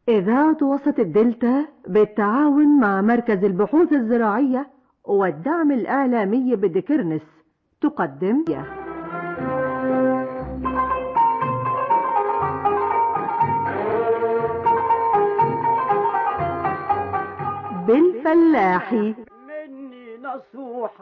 إذاعة وسط الدلتا بالتعاون مع مركز البحوث الزراعية والدعم الإعلامي بدكرنس تقدم بالفلاحي مني نصوحة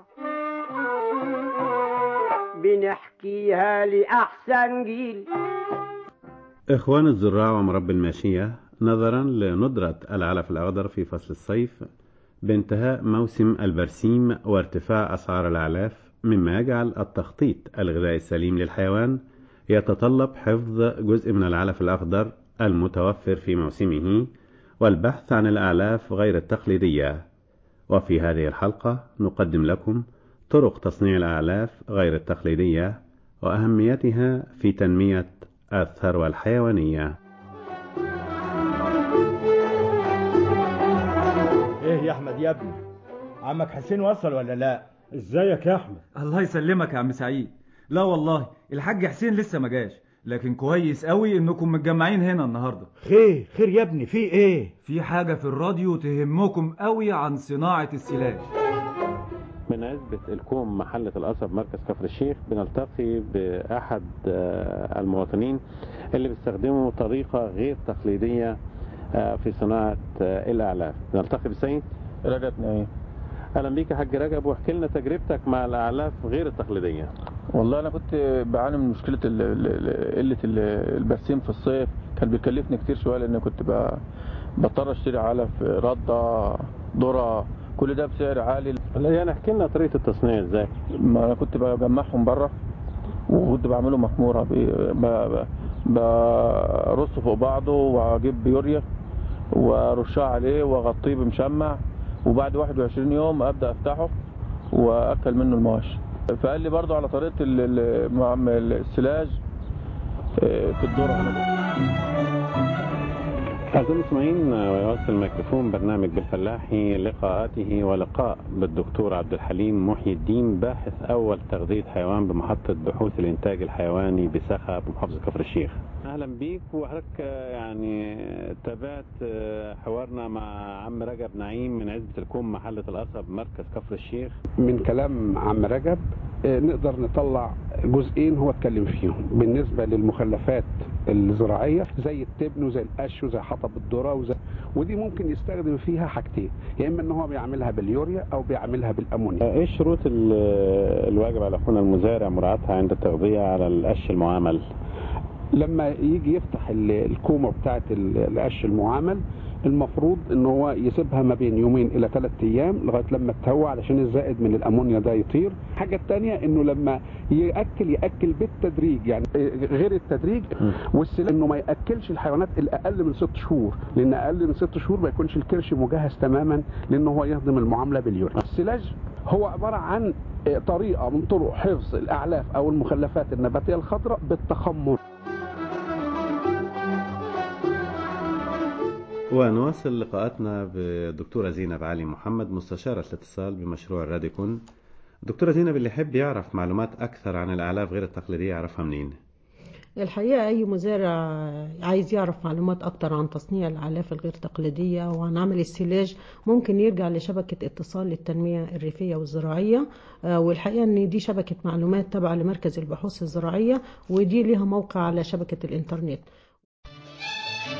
بنحكيها لأحسن جيل إخوان الزراع ومربي الماشية نظرا لندرة العلف الأخضر في فصل الصيف بانتهاء موسم البرسيم وارتفاع أسعار الأعلاف مما يجعل التخطيط الغذائي السليم للحيوان يتطلب حفظ جزء من العلف الأخضر المتوفر في موسمه والبحث عن الأعلاف غير التقليدية وفي هذه الحلقة نقدم لكم طرق تصنيع الأعلاف غير التقليدية وأهميتها في تنمية الثروة الحيوانية ايه يا احمد يا ابني عمك حسين وصل ولا لا ازيك يا احمد الله يسلمك يا عم سعيد لا والله الحاج حسين لسه ما جاش لكن كويس قوي انكم متجمعين هنا النهارده خير خير يا ابني في ايه في حاجه في الراديو تهمكم قوي عن صناعه السلاج من عزبة الكوم محلة القصب مركز كفر الشيخ بنلتقي بأحد آه، المواطنين اللي بيستخدموا طريقة غير تقليدية آه، في صناعة آه، الأعلاف بنلتقي بالسيد رجب نعيم أهلا بيك يا حاج رجب واحكي لنا تجربتك مع الأعلاف غير التقليدية والله انا كنت بعاني من مشكله ال- ال- ال- قله ال- البرسيم في الصيف كان بيكلفني كتير شويه لان كنت ب- بضطر اشتري علف رده ذره كل ده بسعر عالي لا يعني احكي لنا طريقة التصنيع ازاي ما انا كنت بجمعهم بره وكنت بعمله مخموره ب- ب- برصه فوق بعضه واجيب يوريا وارشها عليه واغطيه بمشمع وبعد 21 يوم ابدا افتحه واكل منه المواشي فقال لي برضو على طريقه ال- ال- مع- السلاج آه، في الذره أعزائي المستمعين ويواصل الميكروفون برنامج بالفلاحي لقاءاته ولقاء بالدكتور عبد الحليم محي الدين باحث أول تغذية حيوان بمحطة بحوث الإنتاج الحيواني بسخا بمحافظة كفر الشيخ أهلا بيك وحضرتك يعني تابعت حوارنا مع عم رجب نعيم من عزبة الكوم محلة القصب مركز كفر الشيخ من كلام عم رجب آه، نقدر نطلع جزئين هو اتكلم فيهم بالنسبة للمخلفات الزراعية زي التبن وزي القش وزي حطب الذرة وزي ودي ممكن يستخدم فيها حاجتين يا اما ان هو بيعملها باليوريا او بيعملها بالامونيا إيه الشروط ال- الواجب على أخونا المزارع مراعاتها عند التغذية على القش المعامل؟ لما يجي يفتح ال- الكومة بتاعت ال- القش المعامل المفروض ان هو يسيبها ما بين يومين الى ثلاث ايام لغايه لما تهوى علشان الزائد من الامونيا ده يطير الحاجه الثانيه انه لما ياكل ياكل بالتدريج يعني غير التدريج والسلاح انه ما ياكلش الحيوانات الاقل من ست شهور لان اقل من ست شهور ما يكونش الكرش مجهز تماما لان هو يهضم المعامله باليوريا السلاج هو عباره عن طريقه من طرق حفظ الاعلاف او المخلفات النباتيه الخضراء بالتخمر ونواصل لقاءاتنا بالدكتورة زينب علي محمد مستشارة الاتصال بمشروع راديكون دكتورة زينب اللي يحب يعرف معلومات أكثر عن الأعلاف غير التقليدية يعرفها منين؟ الحقيقة أي مزارع عايز يعرف معلومات أكتر عن تصنيع الأعلاف الغير تقليدية وعن عمل السلاج ممكن يرجع لشبكة اتصال للتنمية الريفية والزراعية آه، والحقيقة أن دي شبكة معلومات تابعة لمركز البحوث الزراعية ودي لها موقع على شبكة الإنترنت